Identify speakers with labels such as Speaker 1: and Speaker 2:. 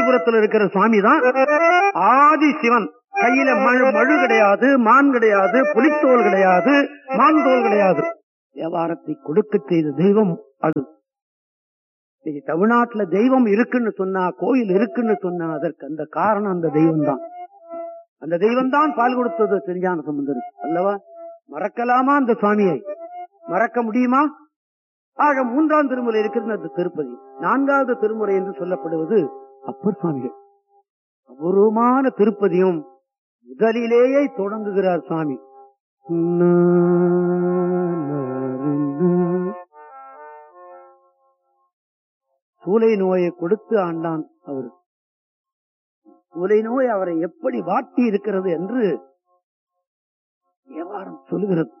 Speaker 1: காஞ்சிபுரத்தில் இருக்கிற சுவாமி தான் ஆதி சிவன் கையில மழு மழு கிடையாது மான் கிடையாது புலித்தோல் கிடையாது மான் தோல் கிடையாது வியாபாரத்தை கொடுக்க செய்த தெய்வம் அது இன்னைக்கு தமிழ்நாட்டுல தெய்வம் இருக்குன்னு சொன்னா கோயில் இருக்குன்னு சொன்னா அதற்கு அந்த காரணம் அந்த தெய்வம் தான் அந்த தெய்வம் தான் பால் கொடுத்தது திருஞான சம்பந்தர் அல்லவா மறக்கலாமா அந்த சுவாமியை மறக்க முடியுமா ஆக மூன்றாம் திருமுறை இருக்கிறது அந்த திருப்பதி நான்காவது திருமுறை என்று சொல்லப்படுவது அப்பர் சுவாமிகள் அபூர்வமான திருப்பதியும் முதலிலேயே தொடங்குகிறார் சுவாமி சூளை நோயை கொடுத்து ஆண்டான் அவர் சூளை நோய் அவரை எப்படி வாட்டி இருக்கிறது என்று வியாபாரம் சொல்லுகிறது